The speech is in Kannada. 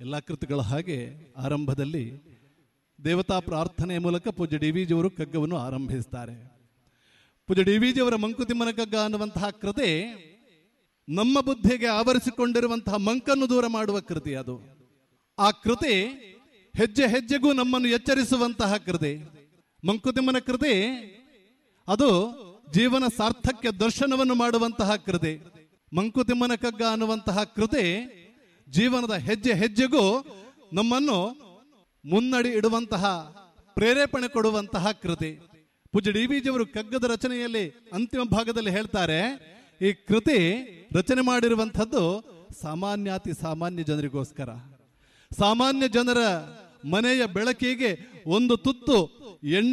ಎಲ್ಲ ಕೃತಿಗಳ ಹಾಗೆ ಆರಂಭದಲ್ಲಿ ದೇವತಾ ಪ್ರಾರ್ಥನೆಯ ಮೂಲಕ ಪೂಜ್ಯ ಡಿ ವಿ ಜಿಯವರು ಕಗ್ಗವನ್ನು ಆರಂಭಿಸ್ತಾರೆ ಪೂಜ್ಯ ಡಿ ವಿ ಜಿಯವರ ಮಂಕುತಿಮ್ಮನ ಕಗ್ಗ ಅನ್ನುವಂತಹ ಕೃತಿ ನಮ್ಮ ಬುದ್ಧಿಗೆ ಆವರಿಸಿಕೊಂಡಿರುವಂತಹ ಮಂಕನ್ನು ದೂರ ಮಾಡುವ ಕೃತಿ ಅದು ಆ ಕೃತಿ ಹೆಜ್ಜೆ ಹೆಜ್ಜೆಗೂ ನಮ್ಮನ್ನು ಎಚ್ಚರಿಸುವಂತಹ ಕೃತಿ ಮಂಕುತಿಮ್ಮನ ಕೃತಿ ಅದು ಜೀವನ ಸಾರ್ಥಕ್ಯ ದರ್ಶನವನ್ನು ಮಾಡುವಂತಹ ಕೃತಿ ಮಂಕುತಿಮ್ಮನ ಕಗ್ಗ ಅನ್ನುವಂತಹ ಕೃತಿ ಜೀವನದ ಹೆಜ್ಜೆ ಹೆಜ್ಜೆಗೂ ನಮ್ಮನ್ನು ಮುನ್ನಡಿ ಇಡುವಂತಹ ಪ್ರೇರೇಪಣೆ ಕೊಡುವಂತಹ ಕೃತಿ ಪೂಜ್ಯ ಡಿ ವಿ ಜಿಯವರು ಕಗ್ಗದ ರಚನೆಯಲ್ಲಿ ಅಂತಿಮ ಭಾಗದಲ್ಲಿ ಹೇಳ್ತಾರೆ ಈ ಕೃತಿ ರಚನೆ ಮಾಡಿರುವಂಥದ್ದು ಸಾಮಾನ್ಯಾತಿ ಸಾಮಾನ್ಯ ಜನರಿಗೋಸ್ಕರ ಸಾಮಾನ್ಯ ಜನರ ಮನೆಯ ಬೆಳಕಿಗೆ ಒಂದು ತುತ್ತು ಎಣ್ಣೆ